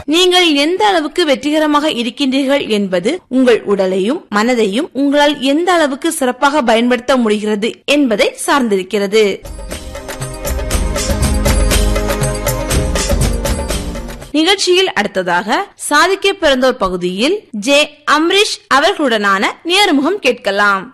நீங்கள் எந்த அளவுக்கு வெற்றிகரமாக இருக்கின்றீர்கள் என்பது உங்கள் உடலையும் மனதையும் உங்களால் எந்த அளவுக்கு சிறப்பாக பயன்படுத்த முடிகிறது என்பதை சார்ந்திருக்கிறது நிகழ்ச்சியில் அடுத்ததாக சாதிக்க பிறந்தோர் பகுதியில் ஜே அம்ரீஷ் அவர்களுடனான நேர்முகம் கேட்கலாம்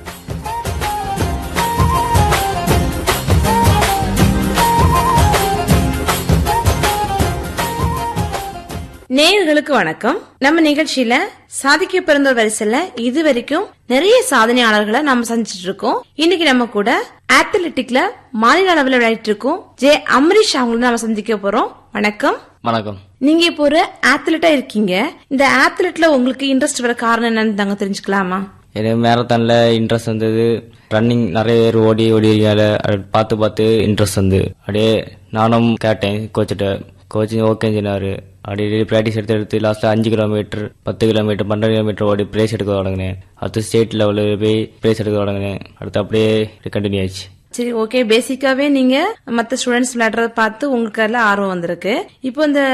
நேயர்களுக்கு வணக்கம் நம்ம நிகழ்ச்சியில சாதிக்க பிறந்தோர் வரிசையில இது வரைக்கும் நிறைய சாதனையாளர்களை நம்ம சந்திச்சிட்டு இருக்கோம் இன்னைக்கு நம்ம கூட அத்லெட்டிக்ல மாநில அளவில் விளையாடிட்டு இருக்கோம் ஜே அம்ரீஷ் அவங்கள நம்ம சந்திக்க போறோம் வணக்கம் வணக்கம் நீங்க இப்போ ஒரு அத்லெட்டா இருக்கீங்க இந்த அத்லெட்ல உங்களுக்கு இன்ட்ரெஸ்ட் வர காரணம் என்னன்னு தாங்க தெரிஞ்சுக்கலாமா எனக்கு மேரத்தான்ல இன்ட்ரெஸ்ட் வந்தது ரன்னிங் நிறைய பேர் ஓடி ஓடி இருக்கால அதை பார்த்து பார்த்து இன்ட்ரெஸ்ட் வந்து அப்படியே நானும் கேட்டேன் கோச்சிட்ட கோச்சிங் ஓகே சொன்னாரு அப்படியே ப்ராக்டிஸ் எடுத்து எடுத்து லாஸ்ட்ல அஞ்சு கிலோமீட்டர் பத்து கிலோமீட்டர் பன்னெண்டு கிலோமீட்டர் ஓடி ப்ரைஸ் எடுக்க தொடங்கினேன் அடுத்து ஸ்டேட் லெவலில் போய் ப்ரைஸ் எடுக்க தொடங்கினேன் அடுத்து அப்படியே கண்டினியூ ஆச்சு சரி ஓகே பேசிக்காவே நீங்க மத்த ஸ்டூடெண்ட்ஸ் விளையாடுறத பார்த்து உங்களுக்கு அதுல ஆர்வம் வந்திருக்கு இப்போ இந்த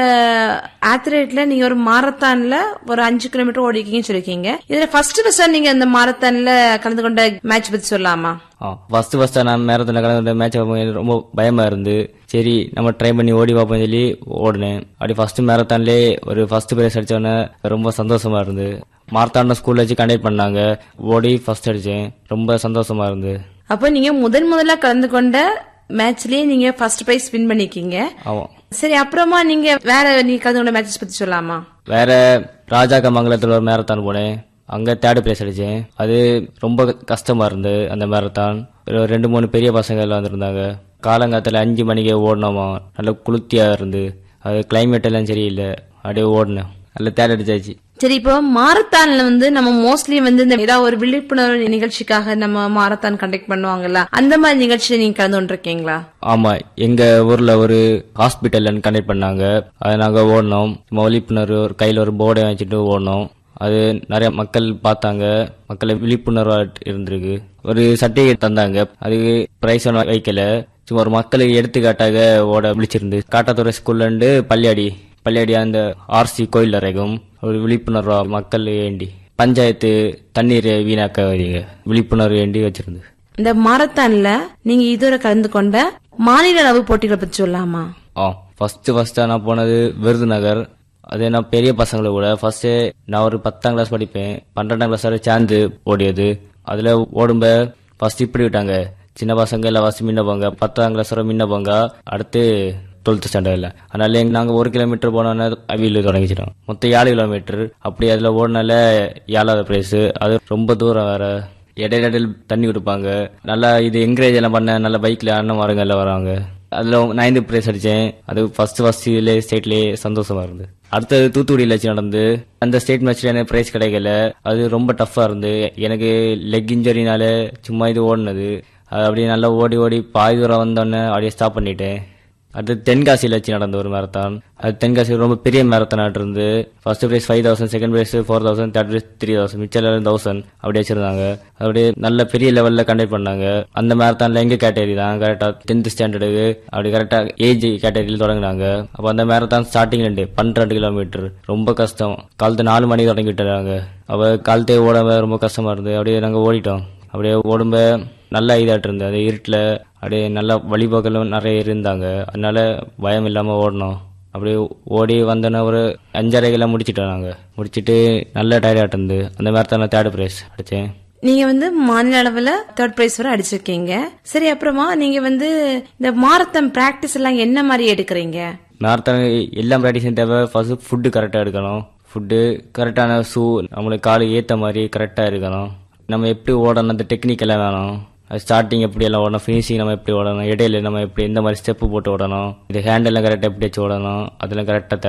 அத்லெட்ல நீங்க ஒரு மாரத்தான்ல ஒரு அஞ்சு கிலோமீட்டர் ஓடிக்கீங்கன்னு சொல்லிருக்கீங்க இதுல ஃபர்ஸ்ட் ஃபர்ஸ்ட் நீங்க இந்த மாரத்தான்ல கலந்து கொண்ட மேட்ச் பத்தி சொல்லலாமா ஃபர்ஸ்ட் ஃபர்ஸ்ட் நான் மேரத்தில் கலந்து மேட்ச் பார்ப்போம் ரொம்ப பயமா இருந்து சரி நம்ம ட்ரை பண்ணி ஓடி பார்ப்போம் சொல்லி ஓடினேன் அப்படி ஃபர்ஸ்ட் மேரத்தான்லேயே ஒரு ஃபர்ஸ்ட் பிரைஸ் அடிச்சோன்னே ரொம்ப சந்தோஷமா இருந்து மாரத்தான் ஸ்கூல்ல வச்சு கண்டக்ட் பண்ணாங்க ஓடி ஃபர்ஸ்ட் அடிச்சேன் ரொம்ப சந்தோஷமா இருந்து அப்போ நீங்க முதன் முதல்ல கலந்து கொண்ட மேட்ச்லயே நீங்க ஃபர்ஸ்ட் பிரைஸ் வின் பண்ணிருக்கீங்க ஆமாம் சரி அப்புறமா நீங்க வேற நீங்க கலந்து கொண்ட மேட்சஸ் பத்தி சொல்லலாமா வேற ராஜாக்கமங்கலத்தில் ஒரு மேரத்தான் போனேன் அங்க தேர்ட் பிளேஸ் அடிச்சேன் அது ரொம்ப கஷ்டமா இருந்து அந்த மேரத்தான் ஒரு ரெண்டு மூணு பெரிய பசங்க எல்லாம் வந்திருந்தாங்க காலங்காத்துல அஞ்சு மணிக்கு ஓடினோமா நல்ல குளிர்ச்சியா இருந்து அது கிளைமேட் எல்லாம் சரியில்லை அப்படியே ஓடினேன் நல்ல தேர்ட் அடிச்சாச்சு சரி இப்போ மாரத்தான்ல வந்து நம்ம மோஸ்ட்லி வந்து இந்த ஏதாவது ஒரு விழிப்புணர்வு நிகழ்ச்சிக்காக நம்ம மாரத்தான் கண்டக்ட் பண்ணுவாங்கல்ல அந்த மாதிரி நிகழ்ச்சியில நீங்க கலந்து கொண்டிருக்கீங்களா ஆமா எங்க ஊர்ல ஒரு ஹாஸ்பிட்டல் கண்டக்ட் பண்ணாங்க அதை நாங்க ஓடினோம் சும்மா விழிப்புணர்வு ஒரு கையில ஒரு போர்டை வச்சுட்டு ஓடினோம் அது நிறைய மக்கள் பார்த்தாங்க மக்களை விழிப்புணர்வா இருந்திருக்கு ஒரு சர்டிபிகேட் தந்தாங்க அதுக்கு பிரைஸ் ஒன்றும் வைக்கல சும்மா ஒரு மக்களுக்கு எடுத்துக்காட்டாக ஓட விழிச்சிருந்து காட்டாத்துறை ஸ்கூல்ல இருந்து பள்ளியாடி பள்ளியாடி அந்த ஆர்சி கோயில் வரைக்கும் ஒரு விழிப்புணர்வா மக்கள் வேண்டி பஞ்சாயத்து தண்ணீர் வீணாக்க விழிப்புணர்வு வேண்டி வச்சிருந்து இந்த மாரத்தான்ல நீங்க இதுவரை கலந்து கொண்ட மாநில அளவு போட்டிகளை பத்தி சொல்லலாமா ஆ ஃபர்ஸ்ட் ஃபர்ஸ்டா நான் போனது விருதுநகர் அது நான் பெரிய பசங்களை கூட ஃபர்ஸ்ட் நான் ஒரு பத்தாம் கிளாஸ் படிப்பேன் பன்னெண்டாம் கிளாஸ் வரை சேர்ந்து ஓடியது அதுல ஓடும்ப ஃபர்ஸ்ட் இப்படி விட்டாங்க சின்ன பசங்க எல்லாம் ஃபர்ஸ்ட் முன்ன போங்க பத்தாம் கிளாஸ் வரை முன்ன போங்க அடுத்து டுவெல்த் ஸ்டாண்டர்ட்ல அதனால எங்க நாங்க ஒரு கிலோமீட்டர் போனோன்னா அவியில் தொடங்கிச்சிட்டோம் மொத்தம் ஏழு கிலோமீட்டர் அப்படி அதுல ஓடினால ஏழாவது பிரைஸ் அது ரொம்ப தூரம் வேற இடையில இடையில தண்ணி கொடுப்பாங்க நல்லா இது என்கரேஜ் எல்லாம் பண்ண நல்ல பைக்ல அண்ணன் மாருங்க எல்லாம் வராங்க அதுல நைன்த் பிரைஸ் அடிச்சேன் அது ஃபர்ஸ்ட் ஃபர்ஸ்ட் இதுல ஸ்டேட்லயே சந்தோஷமா இருந்து அடுத்தது தூத்துக்குடியில வச்சு நடந்து அந்த ஸ்டேட் மேட்ச்ல எனக்கு பிரைஸ் கிடைக்கல அது ரொம்ப டஃப்பா இருந்து எனக்கு லெக் இன்ஜரினால சும்மா இது ஓடினது அது அப்படியே நல்லா ஓடி ஓடி பாதி தூரம் வந்தோடனே அப்படியே ஸ்டாப் பண்ணிட்டேன் அது தென்காசியில் வச்சு நடந்த ஒரு மேரத்தான் அது தென்காசி ரொம்ப பெரிய மேரத்தான் இருந்து first prize five thousand second prize four thousand third prize three thousand மிச்சம் தௌசண்ட் அப்படி வச்சிருந்தாங்க அப்படியே நல்ல பெரிய லெவல்ல கண்டக்ட் பண்ணாங்க அந்த மேரத்தான்ல எங்க கேட்டகரி தான் கரெக்டா டென்த் ஸ்டாண்டர்டுக்கு அப்படி கரெக்டா ஏஜ் கேட்டகரியில் தொடங்கினாங்க அப்போ அந்த மேரத்தான் ஸ்டார்டிங் ரெண்டு பன்னிரெண்டு கிலோமீட்டர் ரொம்ப கஷ்டம் காலத்து நாலு மணிக்கு தொடங்கி விட்டுறாங்க அப்போ காலத்தே ஓட ரொம்ப கஷ்டமா இருந்து அப்படியே நாங்கள் ஓடிட்டோம் அப்படியே ஓடும்ப நல்லா இதாட்டு இருந்தது அது இருட்டில் அப்படியே நல்லா வழிபோக்கெல்லாம் நிறைய இருந்தாங்க அதனால பயம் இல்லாமல் ஓடினோம் அப்படியே ஓடி வந்தோன்னே ஒரு அஞ்சரைக்கெல்லாம் முடிச்சிட்டோம் நாங்கள் முடிச்சிட்டு நல்ல டயர்டாக இருந்து அந்த மாதிரி தான் நான் தேர்ட் ப்ரைஸ் அடித்தேன் நீங்க வந்து மாநில அளவுல தேர்ட் பிரைஸ் வரை அடிச்சிருக்கீங்க சரி அப்புறமா நீங்க வந்து இந்த மாரத்தான் பிராக்டிஸ் எல்லாம் என்ன மாதிரி எடுக்கிறீங்க மேரத்தான் எல்லாம் ப்ராக்டிஸும் தேவை ஃபர்ஸ்ட் ஃபுட்டு கரெக்டாக எடுக்கணும் ஃபுட்டு கரெக்டான ஷூ நம்மளுக்கு காலு ஏற்ற மாதிரி கரெக்டாக இருக்கணும் நம்ம எப்படி ஓடணும் அந்த டெக்னிக் எல்லாம் வேணும் ஸ்டார்டிங் எப்படி எல்லாம் ஓடணும் ஃபினிஷிங் நம்ம எப்படி ஓடணும் இடையில நம்ம எப்படி எந்த மாதிரி ஸ்டெப்பு போட்டு ஓடணும் இது ஹேண்டெல்லாம் கரெக்டாக எப்படி வச்சு ஓடணும் அதெல்லாம் கரெக்டாக